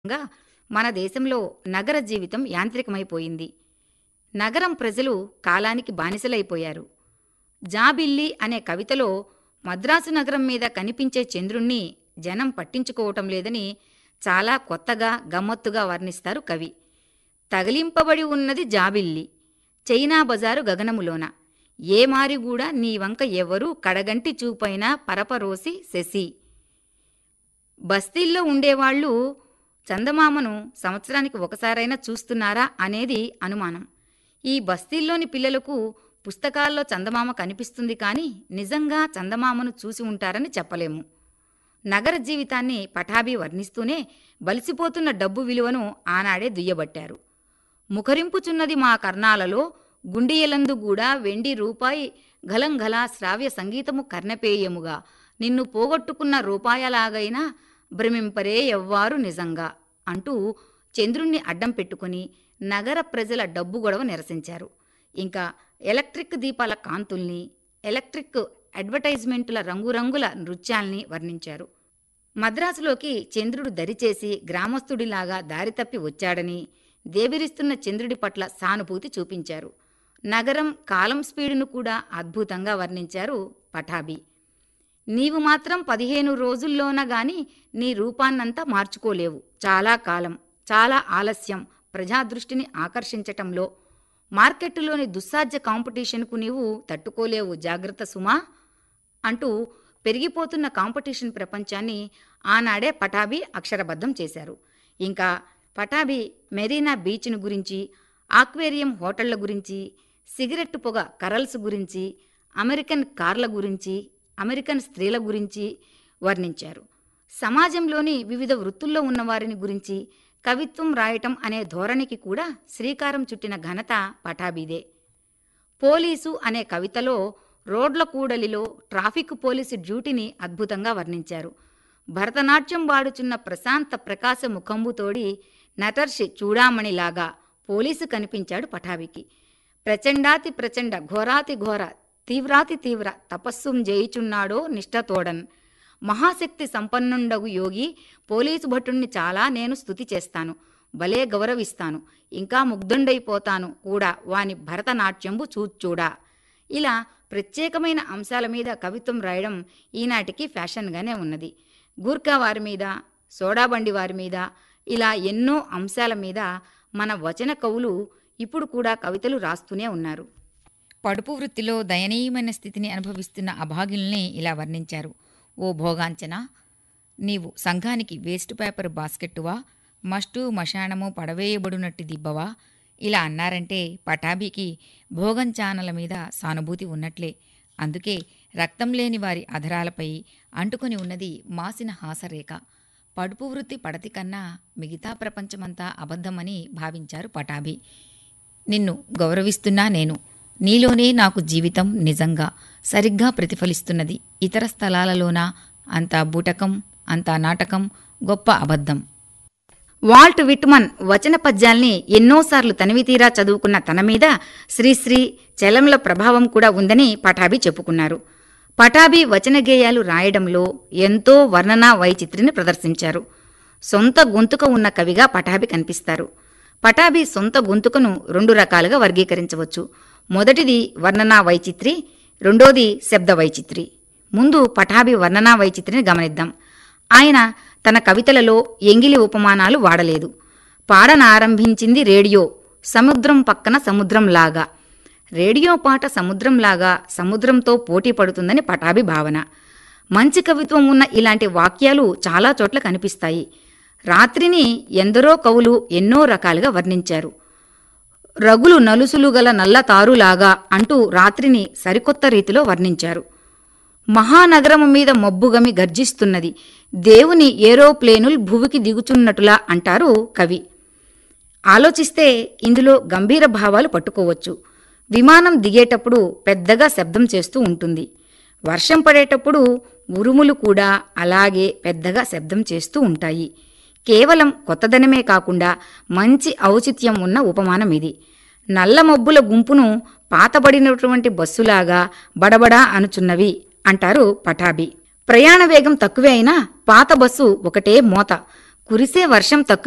గా మన దేశంలో నగర జీవితం యాంత్రికమైపోయింది నగరం ప్రజలు కాలానికి బానిసలైపోయారు జాబిల్లి అనే కవితలో మద్రాసు నగరం మీద కనిపించే చంద్రుణ్ణి జనం పట్టించుకోవటం లేదని చాలా కొత్తగా గమ్మత్తుగా వర్ణిస్తారు కవి తగిలింపబడి ఉన్నది జాబిల్లి చైనా బజారు గగనములోన ఏ మారి కూడా నీ వంక ఎవరూ కడగంటి చూపైనా పరపరోసి శశి బస్తీల్లో ఉండేవాళ్ళు చందమామను సంవత్సరానికి ఒకసారైనా చూస్తున్నారా అనేది అనుమానం ఈ బస్తీల్లోని పిల్లలకు పుస్తకాల్లో చందమామ కనిపిస్తుంది కానీ నిజంగా చందమామను చూసి ఉంటారని చెప్పలేము నగర జీవితాన్ని పటాభి వర్ణిస్తూనే బలిసిపోతున్న డబ్బు విలువను ఆనాడే దుయ్యబట్టారు ముఖరింపుచున్నది మా కర్ణాలలో గుండియలందు కూడా వెండి రూపాయి గలంగలా శ్రావ్య సంగీతము కర్ణపేయముగా నిన్ను పోగొట్టుకున్న రూపాయలాగైనా భ్రమింపరే ఎవ్వారు నిజంగా అంటూ చంద్రుణ్ణి అడ్డం పెట్టుకుని నగర ప్రజల డబ్బు గొడవ నిరసించారు ఇంకా ఎలక్ట్రిక్ దీపాల కాంతుల్ని ఎలక్ట్రిక్ అడ్వర్టైజ్మెంటుల రంగురంగుల నృత్యాల్ని వర్ణించారు మద్రాసులోకి చంద్రుడు దరిచేసి గ్రామస్తుడిలాగా దారి తప్పి వచ్చాడని దేవిరిస్తున్న చంద్రుడి పట్ల సానుభూతి చూపించారు నగరం కాలం స్పీడును కూడా అద్భుతంగా వర్ణించారు పఠాభి నీవు మాత్రం పదిహేను రోజుల్లోన గాని నీ రూపాన్నంతా మార్చుకోలేవు చాలా కాలం చాలా ఆలస్యం ప్రజాదృష్టిని ఆకర్షించటంలో మార్కెట్టులోని దుస్సాధ్య కాంపిటీషన్కు నీవు తట్టుకోలేవు జాగ్రత్త సుమా అంటూ పెరిగిపోతున్న కాంపిటీషన్ ప్రపంచాన్ని ఆనాడే పటాభి అక్షరబద్ధం చేశారు ఇంకా పటాభి మెరీనా బీచ్ను గురించి ఆక్వేరియం హోటళ్ల గురించి సిగరెట్టు పొగ కరల్స్ గురించి అమెరికన్ కార్ల గురించి అమెరికన్ స్త్రీల గురించి వర్ణించారు సమాజంలోని వివిధ వృత్తుల్లో ఉన్నవారిని గురించి కవిత్వం రాయటం అనే ధోరణికి కూడా శ్రీకారం చుట్టిన ఘనత పటాబీదే పోలీసు అనే కవితలో రోడ్ల కూడలిలో ట్రాఫిక్ పోలీసు డ్యూటీని అద్భుతంగా వర్ణించారు భరతనాట్యం వాడుచున్న ప్రశాంత ప్రకాశ ముఖంబుతోడి నటర్షి చూడామణిలాగా పోలీసు కనిపించాడు పటాభికి ప్రచండాతి ప్రచండ ఘోరాతి ఘోర తీవ్రాతి తీవ్ర తపస్సుం జయిచున్నాడో నిష్టతోడన్ మహాశక్తి సంపన్నుండగు యోగి పోలీసు భటుణ్ణి చాలా నేను స్తుతి చేస్తాను భలే గౌరవిస్తాను ఇంకా ముగ్ధుండైపోతాను కూడా వాని భరతనాట్యంబు చూచూడా ఇలా ప్రత్యేకమైన అంశాల మీద కవిత్వం రాయడం ఈనాటికి ఫ్యాషన్గానే ఉన్నది గూర్ఖా వారి మీద సోడాబండి వారి మీద ఇలా ఎన్నో అంశాల మీద మన వచన కవులు ఇప్పుడు కూడా కవితలు రాస్తూనే ఉన్నారు పడుపు వృత్తిలో దయనీయమైన స్థితిని అనుభవిస్తున్న అభాగ్యుల్ని ఇలా వర్ణించారు ఓ భోగాంచన నీవు సంఘానికి వేస్ట్ పేపర్ బాస్కెట్టువా మస్టు మశానము పడవేయబడినట్టు దిబ్బవా ఇలా అన్నారంటే పటాభికి భోగంచానల మీద సానుభూతి ఉన్నట్లే అందుకే రక్తం లేని వారి అధరాలపై అంటుకొని ఉన్నది మాసిన హాసరేఖ పడుపు వృత్తి పడతి కన్నా మిగతా ప్రపంచమంతా అబద్ధమని భావించారు పటాభి నిన్ను గౌరవిస్తున్నా నేను నీలోనే నాకు జీవితం నిజంగా సరిగ్గా ప్రతిఫలిస్తున్నది ఇతర స్థలాలలోనా అంతా బూటకం అంతా నాటకం గొప్ప అబద్ధం వాల్ట్ విట్మన్ వచన పద్యాల్ని ఎన్నోసార్లు తనివితీరా చదువుకున్న తన మీద శ్రీశ్రీ చలంల ప్రభావం కూడా ఉందని పటాభి చెప్పుకున్నారు పటాభి వచన గేయాలు రాయడంలో ఎంతో వర్ణనా వైచిత్రిని ప్రదర్శించారు సొంత గొంతుక ఉన్న కవిగా పటాభి కనిపిస్తారు పటాభి సొంత గొంతుకను రెండు రకాలుగా వర్గీకరించవచ్చు మొదటిది వర్ణనా వైచిత్రి రెండోది శబ్ద వైచిత్రి ముందు పటాభి వర్ణనా వైచిత్రిని గమనిద్దాం ఆయన తన కవితలలో ఎంగిలి ఉపమానాలు వాడలేదు పాడనారంభించింది రేడియో సముద్రం పక్కన సముద్రంలాగా రేడియో పాట సముద్రంలాగా సముద్రంతో పోటీ పడుతుందని పటాభి భావన మంచి కవిత్వం ఉన్న ఇలాంటి వాక్యాలు చాలా చోట్ల కనిపిస్తాయి రాత్రిని ఎందరో కవులు ఎన్నో రకాలుగా వర్ణించారు రగులు నలుసులు గల నల్ల తారులాగా అంటూ రాత్రిని సరికొత్త రీతిలో వర్ణించారు మహానగరము మీద మబ్బుగమి గర్జిస్తున్నది దేవుని ఏరోప్లేనుల్ భువికి దిగుచున్నట్టులా అంటారు కవి ఆలోచిస్తే ఇందులో గంభీర భావాలు పట్టుకోవచ్చు విమానం దిగేటప్పుడు పెద్దగా శబ్దం చేస్తూ ఉంటుంది వర్షం పడేటప్పుడు ఉరుములు కూడా అలాగే పెద్దగా శబ్దం చేస్తూ ఉంటాయి కేవలం కొత్తదనమే కాకుండా మంచి ఔచిత్యం ఉన్న ఉపమానం ఇది నల్ల మబ్బుల గుంపును పాతబడినటువంటి బస్సులాగా బడబడా అనుచున్నవి అంటారు పటాబి ప్రయాణ వేగం తక్కువే అయినా పాత బస్సు ఒకటే మోత కురిసే వర్షం తక్కువ